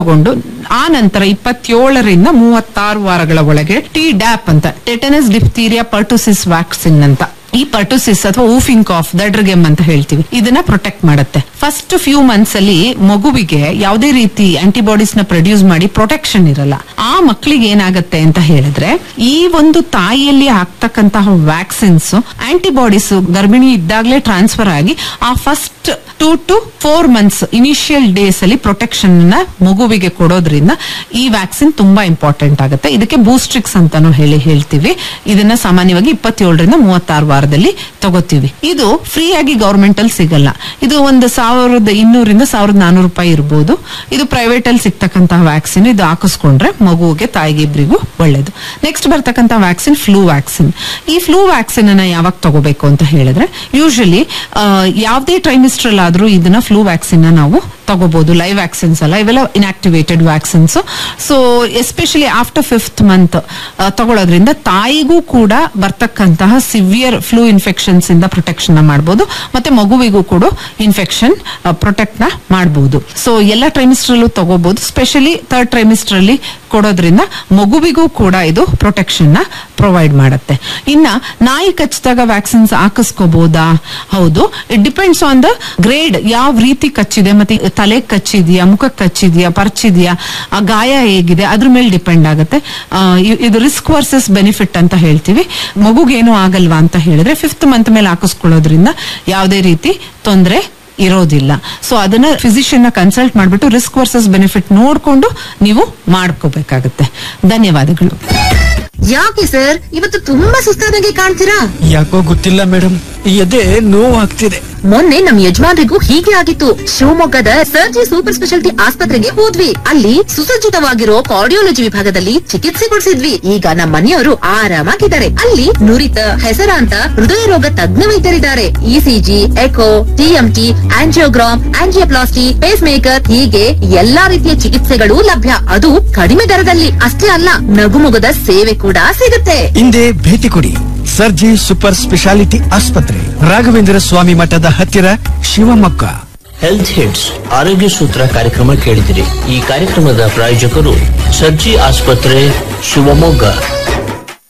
ತಗೊಂಡು ಆ ನಂತರ ಇಪ್ಪತ್ತೇಳರಿಂದ ಮೂವತ್ತಾರು ವಾರಗಳ ಒಳಗೆ ಟಿ ಡ್ಯಾಪ್ ಅಂತ ಟೆಟನಸ್ ಡಿಫ್ತೀರಿಯಾ ಪರ್ಟುಸಿಸ್ ವ್ಯಾಕ್ಸಿನ್ ಅಂತ ಈ ಪರ್ಟುಸಿಸ್ ಅಥವಾ ಊಫಿಂಗ್ ಕಾಫ್ ದಡ್ರಗೆಮ್ ಅಂತ ಹೇಳ್ತೀವಿ ಇದನ್ನ ಪ್ರೊಟೆಕ್ಟ್ ಮಾಡುತ್ತೆ ಫಸ್ಟ್ ಫ್ಯೂ ಮಂತ್ಸ್ ಅಲ್ಲಿ ಮಗುವಿಗೆ ಯಾವುದೇ ರೀತಿ ಆಂಟಿಬಾಡೀಸ್ ನ ಪ್ರೊಡ್ಯೂಸ್ ಮಾಡಿ ಪ್ರೊಟೆಕ್ಷನ್ ಇರಲ್ಲ ಆ ಮಕ್ಕಳಿಗೆ ಏನಾಗತ್ತೆ ಅಂತ ಹೇಳಿದ್ರೆ ಈ ಒಂದು ತಾಯಿಯಲ್ಲಿ ಆಗ್ತಕ್ಕಂತಹ ವ್ಯಾಕ್ಸಿನ್ಸ್ ಆಂಟಿಬಾಡೀಸ್ ಗರ್ಭಿಣಿ ಇದ್ದಾಗಲೇ ಟ್ರಾನ್ಸ್ಫರ್ ಆಗಿ ಆ first two to four months initial days ಅಲ್ಲಿ ಪ್ರೊಟೆಕ್ಷನ್ ನ ಮಗುವಿಗೆ ಕೊಡೋದ್ರಿಂದ ಈ ವ್ಯಾಕ್ಸಿನ್ ತುಂಬಾ ಇಂಪಾರ್ಟೆಂಟ್ ಆಗುತ್ತೆ ಇದಕ್ಕೆ ಬೂಸ್ಟ್ರಿಕ್ಸ್ ಅಂತಾನು ಹೇಳಿ ಹೇಳ್ತೀವಿ ಇದನ್ನ ಸಾಮಾನ್ಯವಾಗಿ ಇಪ್ಪತ್ತೇಳರಿಂದ ಮೂವತ್ತಾರು ವಾರದಲ್ಲಿ ತಗೋತೀವಿ ಇದು ಫ್ರೀ ಆಗಿ ಗವರ್ಮೆಂಟ್ ಅಲ್ಲಿ ಸಿಗಲ್ಲ ಇದು ಒಂದು ಸಾವಿರದ ಇನ್ನೂರಿಂದ ಸಾವಿರದ ನಾನೂರು ರೂಪಾಯಿ ಇರಬಹುದು ಇದು ಪ್ರೈವೇಟ್ ಅಲ್ಲಿ ಸಿಗ್ತಕ್ಕಂತಹ ವ್ಯಾಕ್ಸಿನ್ ಇದು ಹಾಕಿಸ್ಕೊಂಡ್ರೆ ಮಗುವಿಗೆ ತಾಯಿಗೆ ಇಬ್ರಿಗೂ ಒಳ್ಳೇದು ನೆಕ್ಸ್ಟ್ ಬರ್ತಕ್ಕಂಥ ವ್ಯಾಕ್ಸಿನ್ ಫ್ಲೂ ವ್ಯಾಕ್ಸಿನ್ ಈ ಫ್ಲೂ ವ್ಯಾಕ್ಸಿನ್ ಅನ್ನ ಯಾವಾಗ ತಗೋಬೇಕು ಅಂತ ಹೇಳಿದ್ರೆ ಯೂಶಲಿ ಯಾವುದೇ ಟ್ರೈಮಿಸ್ಟ್ರಲ್ ಆದ್ರೂ ಇದನ್ನ ಫ್ಲೂ ವ್ಯಾಕ್ಸಿನ್ ನಾವು ತಗೋಬಹುದು ಲೈವ್ ವ್ಯಾಕ್ಸಿನ್ಸ್ ಅಲ್ಲ ಇವೆಲ್ಲ inactivated vaccines so especially after fifth month ತಗೊಳ್ಳೋದ್ರಿಂದ ತಾಯಿಗೂ ಕೂಡ ಬರ್ತಕ್ಕಂತಹ ಸಿವಿಯರ್ ಫ್ಲೂ ಇನ್ಫೆಕ್ಷನ್ಸ್ ಇಂದ ಪ್ರೊಟೆಕ್ಷನ್ ಮಾಡಬಹುದು ಮತ್ತೆ ಮಗುವಿಗೂ ಕೂಡ ಇನ್ಫೆಕ್ಷನ್ ಪ್ರೊಟೆಕ್ಟ್ ನ ಮಾಡಬಹುದು ಸೊ ಎಲ್ಲ ಟ್ರೈಮಿಸ್ಟ್ರಲ್ಲೂ ತಗೋಬಹುದು ಸ್ಪೆಷಲಿ ಥರ್ಡ್ ಟ್ರೈಮಿಸ್ಟರ್ ಅಲ್ಲಿ ಕೊಡೋದ್ರಿಂದ ಮಗುವಿಗೂ ಕೂಡ ಇದು ಪ್ರೊಟೆಕ್ಷನ್ ನ ಪ್ರೊವೈಡ್ ಮಾಡುತ್ತೆ ಇನ್ನ ನಾಯಿ ಕಚ್ಚಿದಾಗ ವ್ಯಾಕ್ಸಿನ್ಸ್ ಹಾಕಿಸ್ಕೋಬಹುದಾ ಹೌದು it depends on the grade ಯಾವ ರೀತಿ ಕಚ್ಚಿದೆ ಮತ್ತೆ ತಲೆ ಕಚ್ಚಿದ್ಯಾ ಮುಖಕ್ಕೆ ಕಚ್ಚಿದ್ಯಾ ಪರ್ಚಿದ್ಯಾ ಆ ಗಾಯ ಹೇಗಿದೆ ಅದ್ರ ಮೇಲೆ ಡಿಪೆಂಡ್ ಆಗುತ್ತೆ ಆ, ಇ- ಇದು ರಿಸ್ಕ್ ವರ್ಸಸ್ ಬೆನಿಫಿಟ್ ಅಂತ ಹೇಳ್ತೀವಿ ಮಗುಗೇನು ಆಗಲ್ವಾ ಅಂತ ಹೇಳಿದ್ರೆ ಫಿಫ್ತ್ ಮಂತ್ ಮೇಲೆ ಹಾಕಿಸ್ಕೊಳ್ಳೋದ್ರಿಂದ ಯಾವುದೇ ರೀತಿ ತೊಂದರೆ ಇರೋದಿಲ್ಲ ಸೊ ಅದನ್ನ ಫಿಸಿಷಿಯನ್ ನ ಕನ್ಸಲ್ಟ್ ಮಾಡ್ಬಿಟ್ಟು ರಿಸ್ಕ್ ವರ್ಸಸ್ ಬೆನಿಫಿಟ್ ನೋಡ್ಕೊಂಡು ನೀವು ಮಾಡ್ಕೋಬೇಕಾಗತ್ತೆ ಧನ್ಯವಾದಗಳು ಯಾಕೆ ಸರ್ ಇವತ್ತು ತುಂಬಾ ಸುಸ್ತಾದಂಗೆ ಕಾಣ್ತೀರಾ ಯಾಕೋ ಗೊತ್ತಿಲ್ಲ ಮೇಡಮ್ ಎದೆ ನೋವು ಆಗ್ತಿದೆ ಮೊನ್ನೆ ನಮ್ ಯಜಮಾನ್ರಿಗೂ ಹೀಗೆ ಆಗಿತ್ತು ಶಿವಮೊಗ್ಗದ ಸರ್ಜಿ ಸೂಪರ್ ಸ್ಪೆಷಾಲಿಟಿ ಆಸ್ಪತ್ರೆಗೆ ಹೋದ್ವಿ ಅಲ್ಲಿ ಸುಸಜ್ಜಿತವಾಗಿರೋ ಕಾರ್ಡಿಯೋಲಜಿ ವಿಭಾಗದಲ್ಲಿ ಚಿಕಿತ್ಸೆ ಕೊಡಿಸಿದ್ವಿ ಈಗ ನಮ್ಮ ಮನೆಯವರು ಆರಾಮಾಗಿದ್ದಾರೆ ಅಲ್ಲಿ ನುರಿತ ಹೆಸರಾಂತ ಹೃದಯ ರೋಗ ತಜ್ಞ ವೈದ್ಯರಿದ್ದಾರೆ ECG echo TMT angiogram angioplasty pacemaker ಹೀಗೆ ಎಲ್ಲಾ ರೀತಿಯ ಚಿಕಿತ್ಸೆಗಳು ಲಭ್ಯ ಅದು ಕಡಿಮೆ ದರದಲ್ಲಿ ಅಷ್ಟೇ ಅಲ್ಲ ನಗುಮೊಗದ ಸೇವೆ ಕೂಡ ಸಿಗುತ್ತೆ ಹಿಂದೆ ಭೇಟಿ ಕೊಡಿ ಸರ್ಜಿ ಸೂಪರ್ ಸ್ಪೆಷಾಲಿಟಿ ಆಸ್ಪತ್ರೆ ರಾಘವೇಂದ್ರ ಸ್ವಾಮಿ ಮಠದ ಹತ್ತಿರ ಶಿವಮೊಗ್ಗ ಹೆಲ್ತ್ ಹಿಟ್ಸ್ ಆರೋಗ್ಯ ಸೂತ್ರ ಕಾರ್ಯಕ್ರಮ ಕೇಳಿದಿರಿ ಈ ಕಾರ್ಯಕ್ರಮದ ಪ್ರಾಯೋಜಕರು ಸರ್ಜಿ ಆಸ್ಪತ್ರೆ ಶಿವಮೊಗ್ಗ